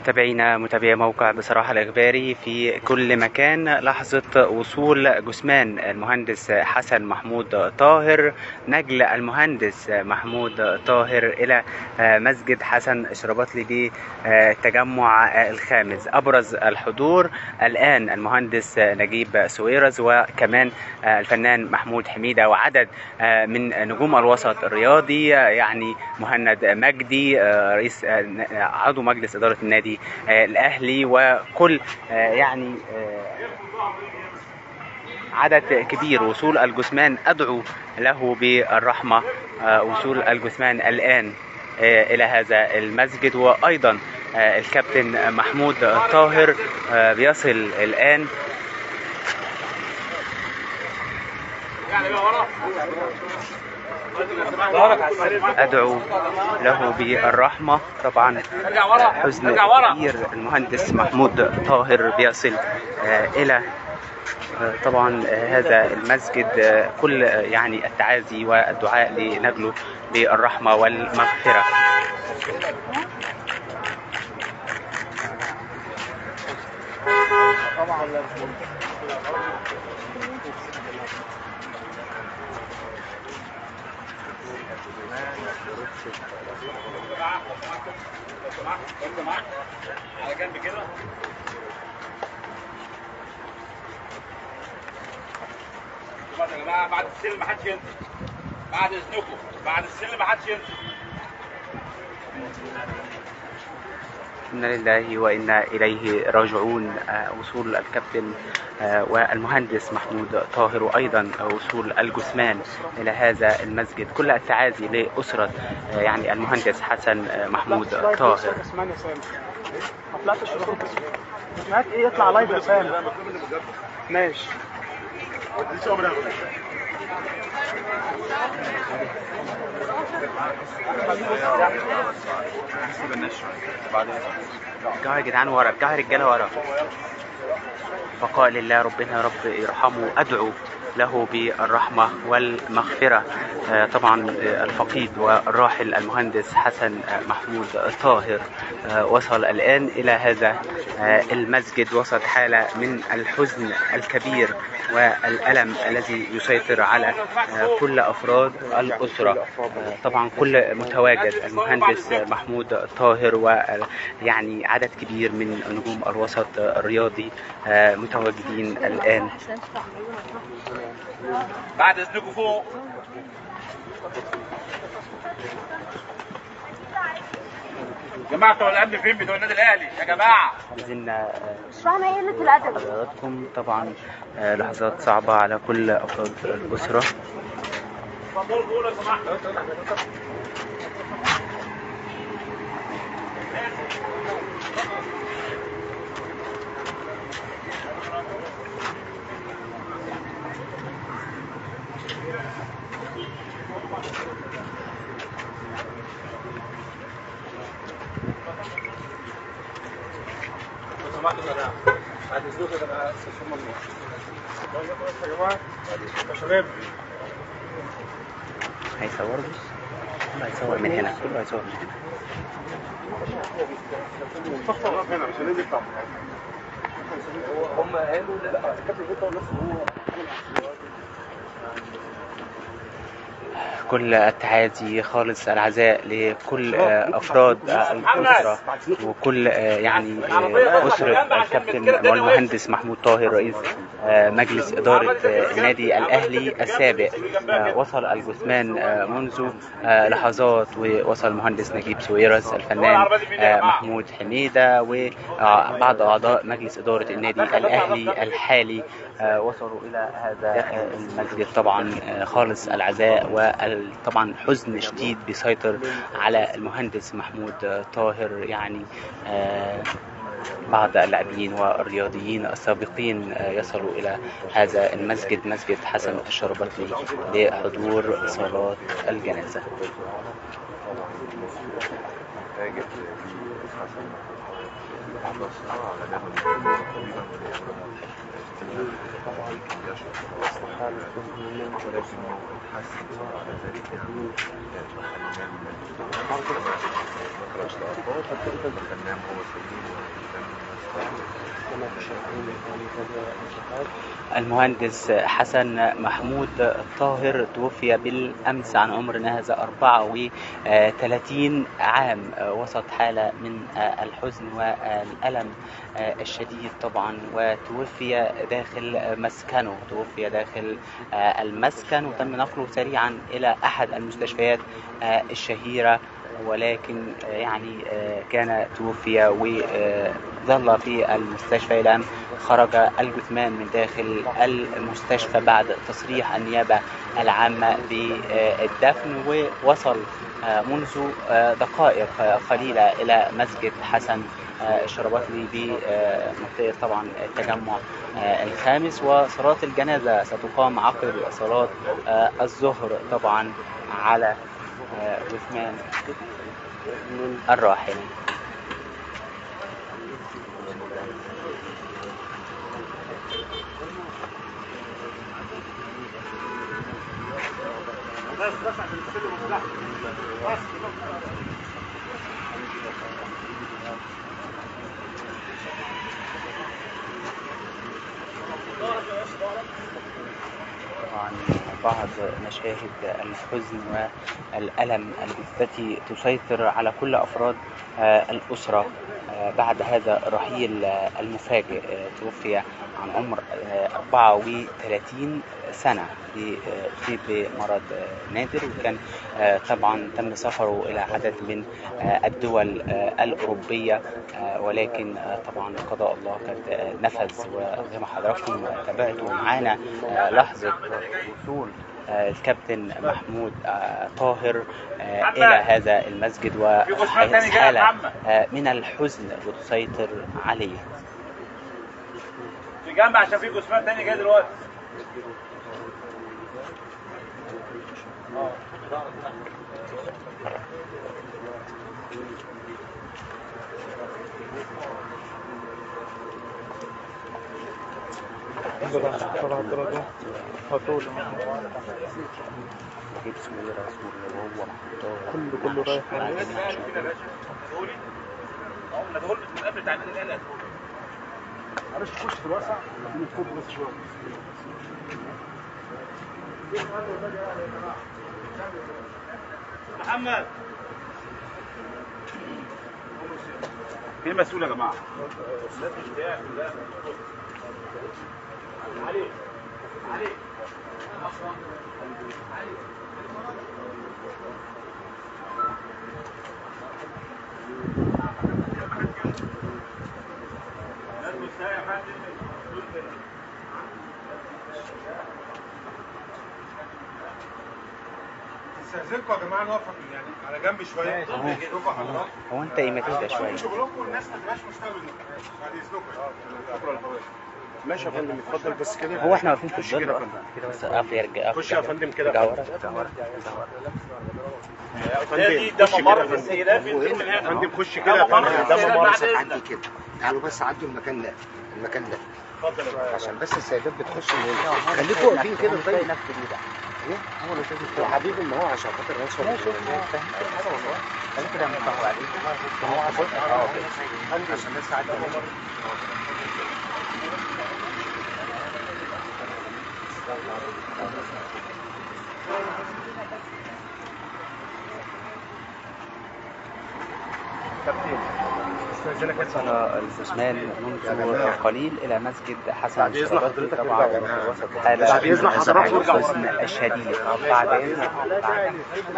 متابعينا متابعي موقع بصراحة الإخباري في كل مكان لحظة وصول جثمان المهندس حسن محمود طاهر نجل المهندس محمود طاهر إلى مسجد حسن الشرباطلي بالتجمع الخامس أبرز الحضور الآن المهندس نجيب سويرز وكمان الفنان محمود حميدة وعدد من نجوم الوسط الرياضي يعني مهند مجدي رئيس عضو مجلس إدارة النادي الاهلي وكل يعني عدد كبير وصول الجثمان ادعو له بالرحمه وصول الجثمان الان الى هذا المسجد وايضا الكابتن محمود طاهر بيصل الان أدعو له بالرحمة طبعا حزن كبير المهندس محمود طاهر بيصل إلى طبعا هذا المسجد كل يعني التعازي والدعاء لنجله بالرحمة والمغفرة على جنب كده بعد يا جماعه بعد السلم ما حدش ينزل بعد اذنكم بعد السلم ما حدش ينزل إنا لله وإنا إليه راجعون وصول الكابتن والمهندس محمود طاهر وأيضا وصول الجثمان إلى هذا المسجد كل التعازي لأسرة يعني المهندس حسن محمود طاهر ما طلعتش سمعت ايه يطلع لايف يا سام ماشي ارجعوا يا جدعان ورا ارجعوا يا رجاله ورا بقاء لله ربنا يا رب يرحمه ادعو له بالرحمة والمغفرة طبعا الفقيد والراحل المهندس حسن محمود طاهر وصل الآن إلى هذا المسجد وسط حالة من الحزن الكبير والألم الذي يسيطر على كل أفراد الأسرة طبعا كل متواجد المهندس محمود طاهر ويعني عدد كبير من نجوم الوسط الرياضي متواجدين الآن بعد اذنكم فوق جماعة بتوع الامن فين بتوع النادي الاهلي يا جماعة عايزين مش فاهمه ايه قله الادب حضراتكم طبعا لحظات صعبة على كل أفراد الأسرة اتفضلوا فوق لو سمحتوا لو سمحتوا يا جماعة بعد اذنكم يا جماعة استاذ ممنوع يا جماعه يا شباب هيصور بص كله هيصور من هنا كله هيصور من هنا هنا مش هنيجي طبعا هم قالوا لا كابتن بيطلع نفسه هو كل التعازي خالص العزاء لكل افراد الاسره وكل يعني اسره الكابتن والمهندس محمود طاهر رئيس مجلس اداره النادي الاهلي السابق وصل الجثمان منذ لحظات ووصل المهندس نجيب سويرس الفنان محمود حميده وبعض اعضاء مجلس اداره النادي الاهلي الحالي وصلوا الى هذا المسجد طبعا خالص العزاء وطبعا حزن شديد بيسيطر على المهندس محمود طاهر يعني بعض اللاعبين والرياضيين السابقين يصلوا الى هذا المسجد مسجد حسن الشربطلي لحضور صلاه الجنازه هاجر حسن بعد الصلاة على جبل تقريبا طبعا يشرف أصلح ولكنه حسن على ذلك يعني مخرج لأفراد الفنان هو سليم المهندس حسن محمود الطاهر توفي بالأمس عن عمر ناهز 34 عام وسط حالة من الحزن والألم الشديد طبعا وتوفي داخل مسكنه توفي داخل المسكن وتم نقله سريعا إلى أحد المستشفيات الشهيرة ولكن يعني كان توفي وظل في المستشفى إلى أن خرج الجثمان من داخل المستشفى بعد تصريح النيابة العامة بالدفن ووصل منذ دقائق قليلة إلى مسجد حسن الشرباطلي بمنطقة طبعا التجمع الخامس وصلاة الجنازة ستقام عقب صلاة الظهر طبعا على جثمان الراحل بس بس عشان تسلم مصلحة بس طبعا بعض مشاهد الحزن والألم التي تسيطر على كل أفراد الأسرة بعد هذا الرحيل المفاجئ توفي عن عمر 34 سنة أصيب بمرض نادر وكان طبعا تم سفره إلى عدد من الدول الأوروبية ولكن طبعا قضاء الله قد نفذ وزي ما حضراتكم تابعتوا معانا لحظة وصول الكابتن محمود طاهر إلى هذا المسجد وحالة من الحزن بتسيطر عليه في جنب عشان في جثمان تاني جاي دلوقتي كله كله رايح ما تقول من قبل بتاع النادي الاهلي معلش خش في الواسع نفض بس شويه محمد مين مسؤول يا جماعه؟ علي علي استاذنكم يا جماعه نقف يعني على جنب شويه شوفوا حضراتكم هو أنت إيه ما تهدى شوية شغلكم والناس ما تبقاش مستوعبه بعد اذنكم شكرا ماشي يا فندم اتفضل بس كده هو احنا واقفين في خش كده يا الظل فندم كده بس اقف يرجع خش يا فندم كده ارجع يا ورا دي ده ممر السيدات في الفيلم يا هنا فندم خش كده يا فندم ده ممر بعد إذنك. عندي كده تعالوا بس عدوا المكان ده المكان ده اتفضل يا فندم. عشان بس السيدات بتخش من هنا خليكم واقفين كده طيب إيه؟ يا حبيبي ما هو عشان خاطر الناس ماشي عشان بس عدوا استاذنك بس وصل الجثمان منذ قليل إلى مسجد حسن بعد إذن الشرباطي حضرتك طبعا ارجع يا وسط جماعة. حالة بعد إذن من حضرتك ارجع. الحزن الشديد بعد إذن بعد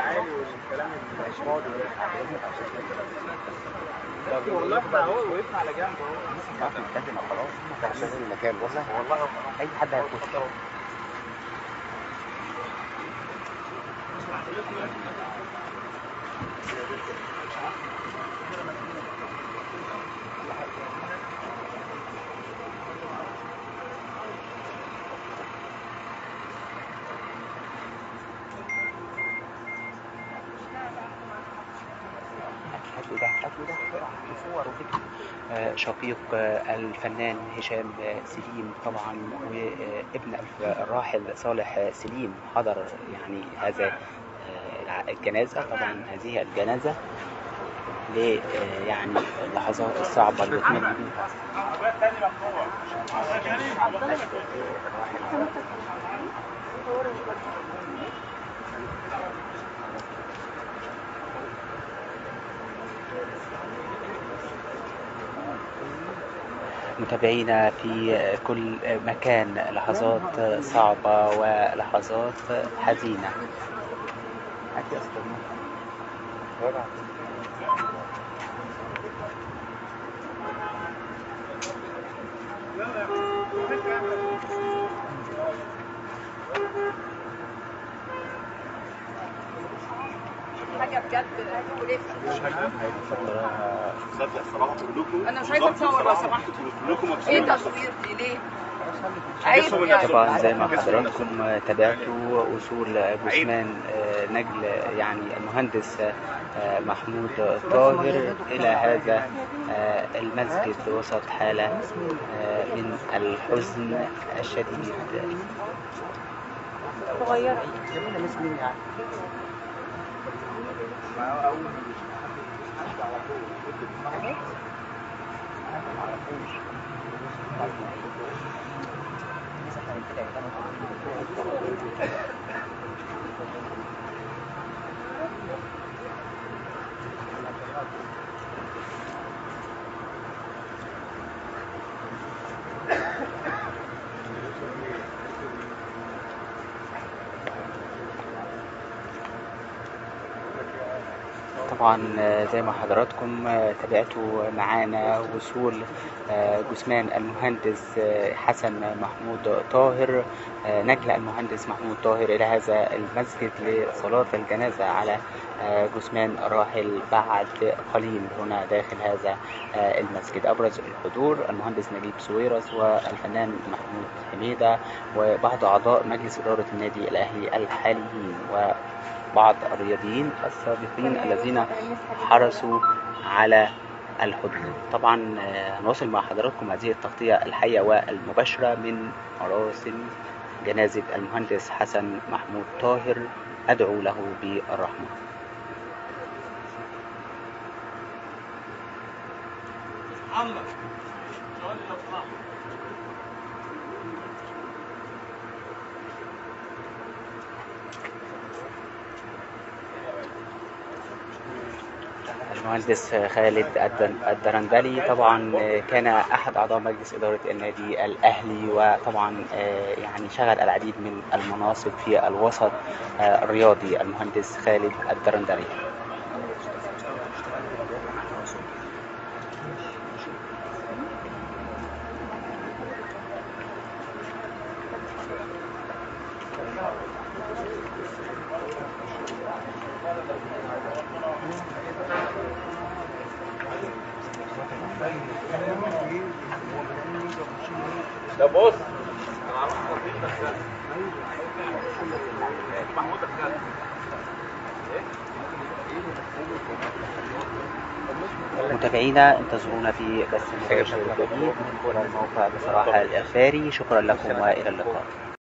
والله احنا اهو وقفنا على جنب اهو عشان المكان والله والله أي حد هيخش هات ده آه، شقيق آه، الفنان هشام آه، سليم طبعا وابن الف- الراحل صالح آه، سليم حضر يعني هذا آه، الع- الجنازة طبعا هذه الجنازة ل آه، يعني اللحظات الصعبة اللي بتمر بيها متابعينا في كل مكان لحظات صعبة ولحظات حزينة حاجه بجد مقرفه صدق الصراحه كلكم أنا مش عايزة أتصور لو سمحت. كلكم ايه مبسوطين تصوير دي ليه؟ عيب يعني طبعا زي ما حضراتكم تابعتوا وصول جثمان آه، نجل يعني المهندس آه، محمود طاهر إلى هذا آه، المسجد وسط حالة آه، من الحزن الشديد طبعا آه، زي ما حضراتكم آه، تابعتوا معانا وصول آه، جثمان المهندس آه، حسن محمود طاهر آه، نجل المهندس محمود طاهر إلى هذا المسجد لصلاة الجنازة على آه، جثمان الراحل بعد قليل هنا داخل هذا آه، المسجد أبرز الحضور المهندس نجيب سويرس والفنان محمود حميدة وبعض أعضاء مجلس إدارة النادي الأهلي الحاليين و بعض الرياضيين السابقين الذين حرصوا على الحضور طبعا آه، هنواصل مع حضراتكم هذه التغطية الحية والمباشرة من مراسم جنازة المهندس حسن محمود طاهر أدعو له بالرحمة المهندس خالد الدن- الدرندلي طبعا كان احد اعضاء مجلس اداره النادي الاهلي وطبعا آه، يعني شغل العديد من المناصب في الوسط آه، الرياضي المهندس خالد الدرندلي ده بص انا عملت تصوير بس محمود بس متابعينا انتظرونا في بث مباشر جديد من موقع بصراحه الاخباري شكرا لكم والى اللقاء